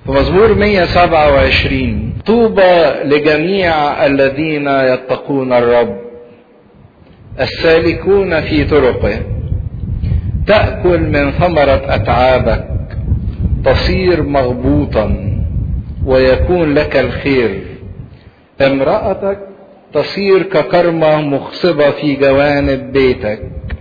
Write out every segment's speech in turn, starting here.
في مزمور 127 طوبى لجميع الذين يتقون الرب السالكون في طرقه تأكل من ثمرة أتعابك تصير مغبوطا ويكون لك الخير امرأتك تصير ككرمة مخصبة في جوانب بيتك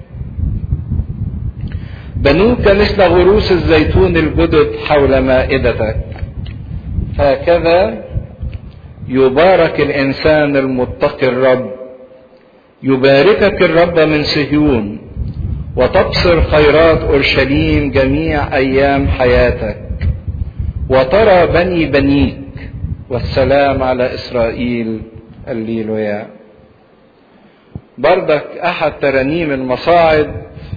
بنوك مثل غروس الزيتون الجدد حول مائدتك هكذا يبارك الإنسان المتقي الرب يباركك الرب من صهيون وتبصر خيرات اورشليم جميع ايام حياتك وترى بني بنيك والسلام على اسرائيل الليلويا بردك احد ترانيم المصاعد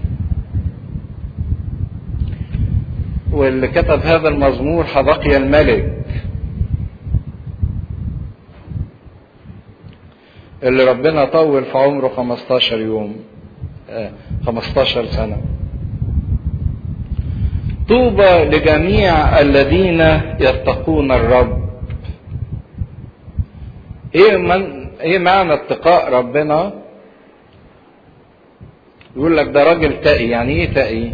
واللي كتب هذا المزمور حبقي الملك اللي ربنا طول في عمره 15 يوم 15 سنة طوبى لجميع الذين يتقون الرب ايه من ايه معنى اتقاء ربنا يقول لك ده راجل تقي يعني ايه تقي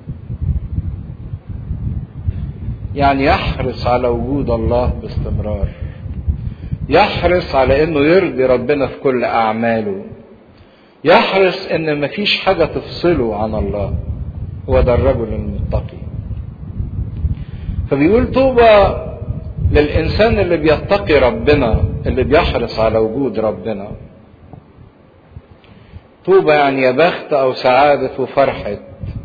يعني يحرص على وجود الله باستمرار يحرص على انه يرضي ربنا في كل اعماله يحرص ان مفيش حاجة تفصله عن الله هو ده الرجل المتقي فبيقول طوبى للإنسان اللي بيتقي ربنا اللي بيحرص على وجود ربنا طوبى يعني يا بخت أو سعادة وفرحة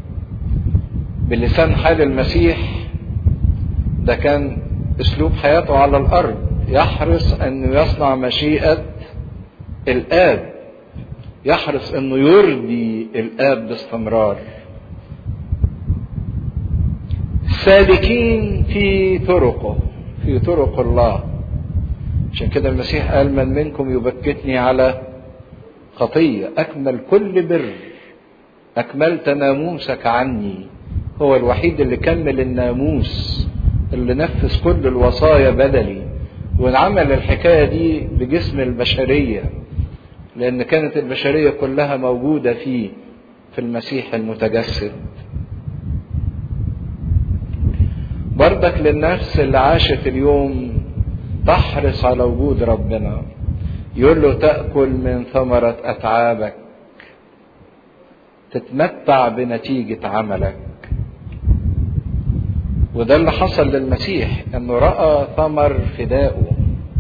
بلسان حال المسيح ده كان أسلوب حياته على الأرض يحرص أنه يصنع مشيئة الآب يحرص انه يرضي الاب باستمرار سالكين في طرقه في طرق الله عشان كده المسيح قال من منكم يبكتني على خطية أكمل كل بر أكملت ناموسك عني هو الوحيد اللي كمل الناموس اللي نفذ كل الوصايا بدلي وعمل الحكاية دي بجسم البشرية لأن كانت البشرية كلها موجودة فيه في المسيح المتجسد بردك للنفس اللي عاشت اليوم تحرص على وجود ربنا يقول له تأكل من ثمرة أتعابك تتمتع بنتيجة عملك وده اللي حصل للمسيح انه رأى ثمر فدائه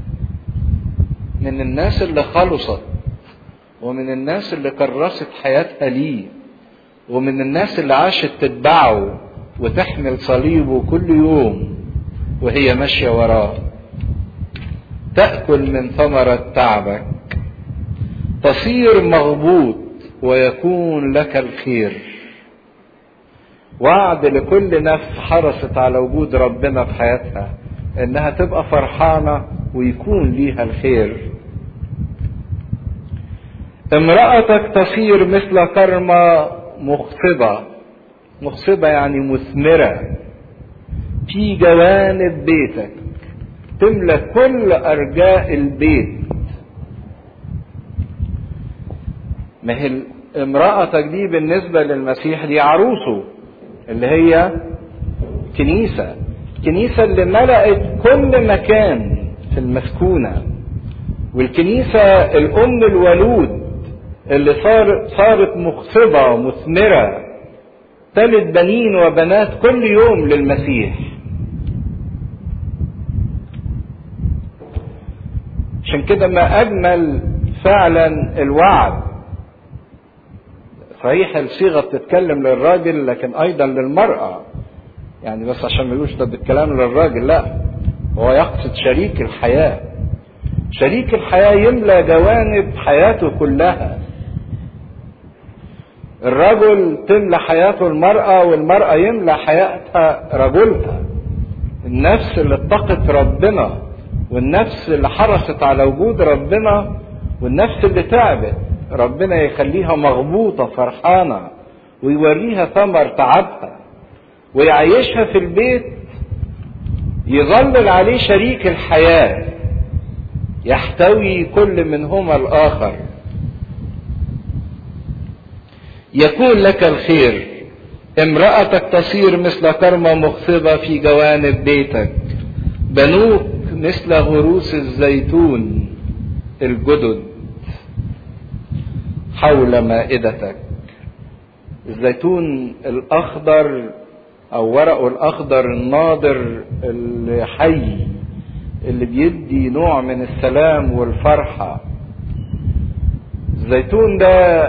من الناس اللي خلصت ومن الناس اللي كرست حياتها ليه ومن الناس اللي عاشت تتبعه وتحمل صليبه كل يوم وهي ماشية وراه تأكل من ثمرة تعبك تصير مغبوط ويكون لك الخير وعد لكل نفس حرصت على وجود ربنا في حياتها انها تبقى فرحانة ويكون ليها الخير امرأتك تصير مثل كرمة مخصبة مخصبة يعني مثمرة في جوانب بيتك تملى كل أرجاء البيت ما هي امرأتك دي بالنسبة للمسيح دي عروسه اللي هي كنيسة الكنيسة اللي ملأت كل مكان في المسكونة والكنيسة الأم الولود اللي صارت صارت مخصبة مثمرة تلد بنين وبنات كل يوم للمسيح عشان كده ما أجمل فعلا الوعد صحيح الصيغة بتتكلم للراجل لكن أيضا للمرأة يعني بس عشان ما يقولش طب الكلام للراجل لا هو يقصد شريك الحياة شريك الحياة يملى جوانب حياته كلها الرجل تملى حياته المرأة والمرأة يملى حياتها رجلها النفس اللي اتقت ربنا والنفس اللي حرصت على وجود ربنا والنفس اللي تعبت ربنا يخليها مغبوطة فرحانة ويوريها ثمر تعبها ويعيشها في البيت يظلل عليه شريك الحياة يحتوي كل منهما الآخر يكون لك الخير امرأتك تصير مثل كرمة مخصبة في جوانب بيتك بنوك مثل غروس الزيتون الجدد حول مائدتك الزيتون الأخضر أو ورقه الأخضر الناضر الحي اللي بيدي نوع من السلام والفرحة الزيتون ده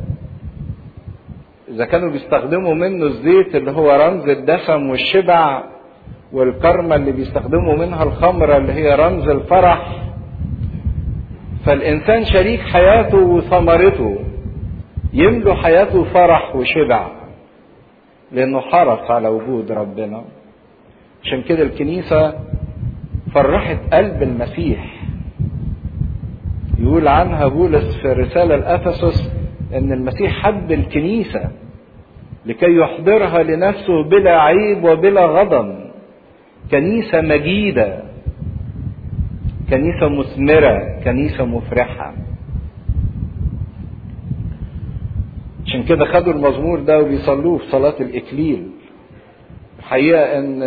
إذا كانوا بيستخدموا منه الزيت اللي هو رمز الدسم والشبع والكرمة اللي بيستخدموا منها الخمرة اللي هي رمز الفرح فالإنسان شريك حياته وثمرته يملو حياته فرح وشبع لأنه حرص على وجود ربنا عشان كده الكنيسة فرحت قلب المسيح يقول عنها بولس في الرسالة لأفسس ان المسيح حب الكنيسة لكي يحضرها لنفسه بلا عيب وبلا غضن كنيسة مجيدة كنيسة مثمرة كنيسة مفرحة عشان كده خدوا المزمور ده وبيصلوه في صلاة الإكليل الحقيقة ان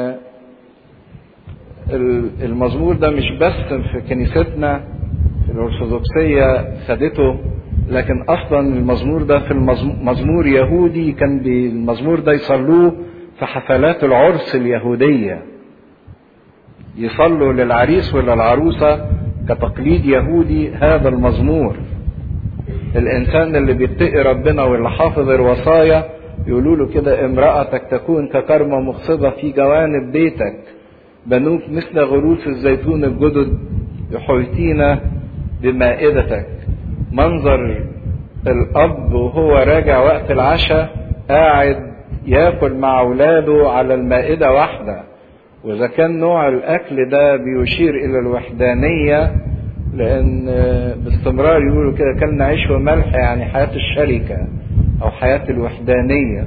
المزمور ده مش بس في كنيستنا في الأرثوذكسية خدته لكن اصلا المزمور ده في المزمور يهودي كان المزمور ده يصلوه في حفلات العرس اليهودية يصلوا للعريس وللعروسة كتقليد يهودي هذا المزمور الانسان اللي بيتقي ربنا واللي حافظ الوصايا يقولوا له كده امرأتك تكون ككرمة مخصبة في جوانب بيتك بنوك مثل غروس الزيتون الجدد يحيطين بمائدتك منظر الاب وهو راجع وقت العشاء قاعد ياكل مع اولاده على المائده واحده واذا كان نوع الاكل ده بيشير الى الوحدانيه لان باستمرار يقولوا كده كلنا عيش وملح يعني حياه الشركه او حياه الوحدانيه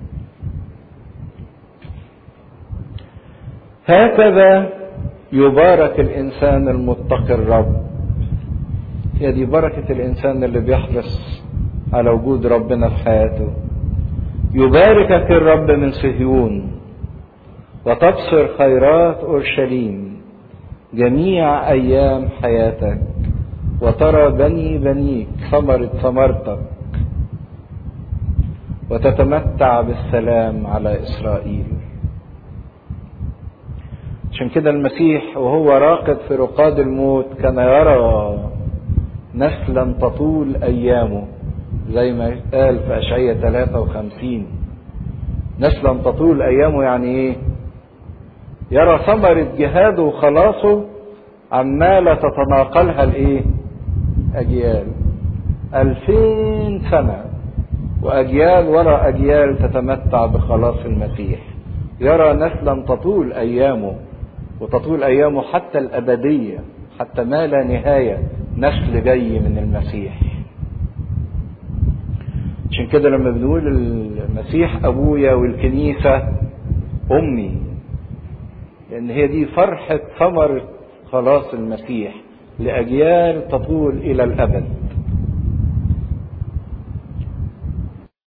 هكذا يبارك الانسان المتقي الرب هي دي بركة الإنسان اللي بيحرص على وجود ربنا في حياته يباركك الرب من صهيون وتبصر خيرات أورشليم جميع أيام حياتك وترى بني بنيك ثمرة ثمرتك وتتمتع بالسلام على إسرائيل عشان كده المسيح وهو راقد في رقاد الموت كان يرى نسلا تطول ايامه زي ما قال في اشعياء 53 نسلا تطول ايامه يعني ايه يرى ثمرة جهاده وخلاصه عمالة تتناقلها الايه اجيال الفين سنة واجيال وراء اجيال تتمتع بخلاص المسيح يرى نسلا تطول ايامه وتطول ايامه حتى الابدية حتى ما لا نهاية نسل جاي من المسيح عشان كده لما بنقول المسيح ابويا والكنيسة امي لان هي دي فرحة ثمرة خلاص المسيح لاجيال تطول الى الابد